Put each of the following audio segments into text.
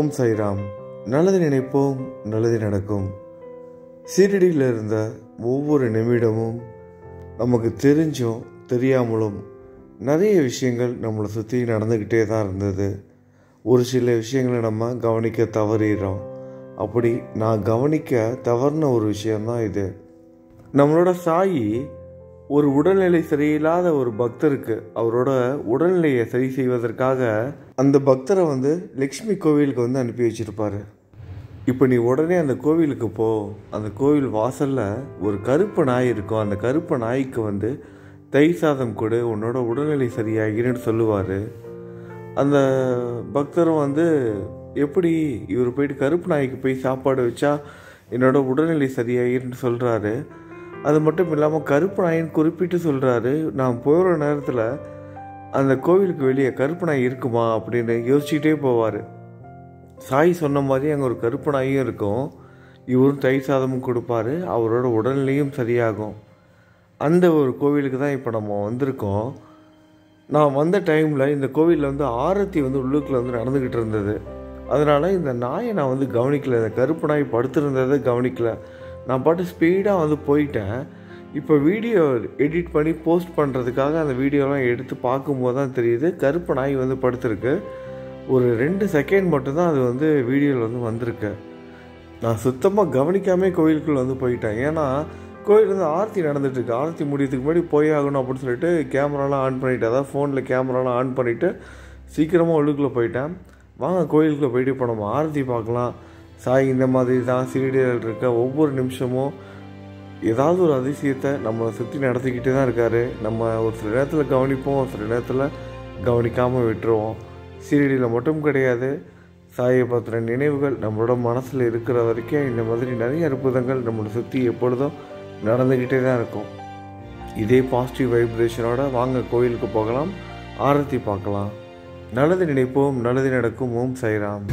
ஓம் சைராம் நல்லது நினைப்போம் நல்லது நடக்கும் சீரடியில் இருந்த ஒவ்வொரு நிமிடமும் நமக்கு தெரிஞ்சும் தெரியாமலும் நிறைய விஷயங்கள் நம்மளை சுற்றி நடந்துக்கிட்டே தான் இருந்தது ஒரு சில விஷயங்களை நம்ம கவனிக்க தவறிடுறோம் அப்படி நான் கவனிக்க தவறின ஒரு விஷயம்தான் இது நம்மளோட சாயி ஒரு உடல்நிலை சரியில்லாத ஒரு பக்தருக்கு அவரோட உடல்நிலையை சரி செய்வதற்காக அந்த பக்தரை வந்து லக்ஷ்மி கோவிலுக்கு வந்து அனுப்பி வச்சிருப்பாரு இப்போ நீ உடனே அந்த கோவிலுக்கு போ அந்த கோவில் வாசலில் ஒரு கருப்பு நாய் இருக்கும் அந்த கருப்பு நாய்க்கு வந்து தயிர் சாதம் கொடு உன்னோட உடல்நிலை சரியாகிருன்னு சொல்லுவார் அந்த பக்தரும் வந்து எப்படி இவர் போயிட்டு கருப்பு நாய்க்கு போய் சாப்பாடு வச்சா என்னோட உடல்நிலை சரியாகிருன்னு சொல்கிறாரு அது மட்டும் இல்லாமல் கருப்பு நாயின்னு குறிப்பிட்டு சொல்கிறாரு நான் போகிற நேரத்தில் அந்த கோவிலுக்கு வெளியே கருப்பு நாய் இருக்குமா அப்படின்னு யோசிச்சுட்டே போவார் சாய் சொன்ன மாதிரி அங்கே ஒரு கருப்பு நாயும் இருக்கும் இவரும் தயிர் சாதமும் கொடுப்பாரு அவரோட உடல்நிலையும் சரியாகும் அந்த ஒரு கோவிலுக்கு தான் இப்போ நம்ம வந்திருக்கோம் நான் வந்த டைமில் இந்த கோவிலில் வந்து ஆரத்தி வந்து உள்ளுக்குள்ள வந்து நடந்துக்கிட்டு இருந்தது அதனால் இந்த நாயை நான் வந்து கவனிக்கல இந்த கருப்பு நாய் படுத்திருந்ததை கவனிக்கல நான் பாட்டு ஸ்பீடாக வந்து போயிட்டேன் இப்போ வீடியோ எடிட் பண்ணி போஸ்ட் பண்ணுறதுக்காக அந்த வீடியோலாம் எடுத்து பார்க்கும்போது தான் தெரியுது கருப்பு நாய் வந்து படுத்திருக்கு ஒரு ரெண்டு செகண்ட் மட்டும்தான் அது வந்து வீடியோவில் வந்து வந்திருக்கு நான் சுத்தமாக கவனிக்காமே கோயிலுக்குள்ளே வந்து போயிட்டேன் ஏன்னா கோயில் வந்து ஆர்த்தி நடந்துட்டுருக்கு ஆர்த்தி முடியறதுக்கு முன்னாடி போய் ஆகணும் அப்படின்னு சொல்லிட்டு கேமராலாம் ஆன் பண்ணிவிட்டு அதாவது ஃபோனில் கேமராலாம் ஆன் பண்ணிவிட்டு சீக்கிரமாக உள்ளுக்குள்ளே போயிட்டேன் வாங்க கோயிலுக்குள்ளே போயிட்டு இப்போ நம்ம ஆரத்தி பார்க்கலாம் சாய் இந்த மாதிரி தான் சீரியல் இருக்க ஒவ்வொரு நிமிஷமும் ஏதாவது ஒரு அதிசயத்தை நம்மளை சுற்றி நடத்திக்கிட்டே தான் இருக்கார் நம்ம ஒரு சில நேரத்தில் கவனிப்போம் ஒரு சில நேரத்தில் கவனிக்காமல் விட்டுருவோம் சீரியலில் மட்டும் கிடையாது சாயை பற்றின நினைவுகள் நம்மளோட மனசில் இருக்கிற வரைக்கும் இந்த மாதிரி நிறைய அற்புதங்கள் நம்மளை சுற்றி எப்பொழுதும் நடந்துக்கிட்டே தான் இருக்கும் இதே பாசிட்டிவ் வைப்ரேஷனோட வாங்க கோயிலுக்கு போகலாம் ஆரத்தி பார்க்கலாம் நல்லது நினைப்போம் நல்லது நடக்கும் ஓம் சைராம்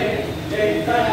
ஜெய் கண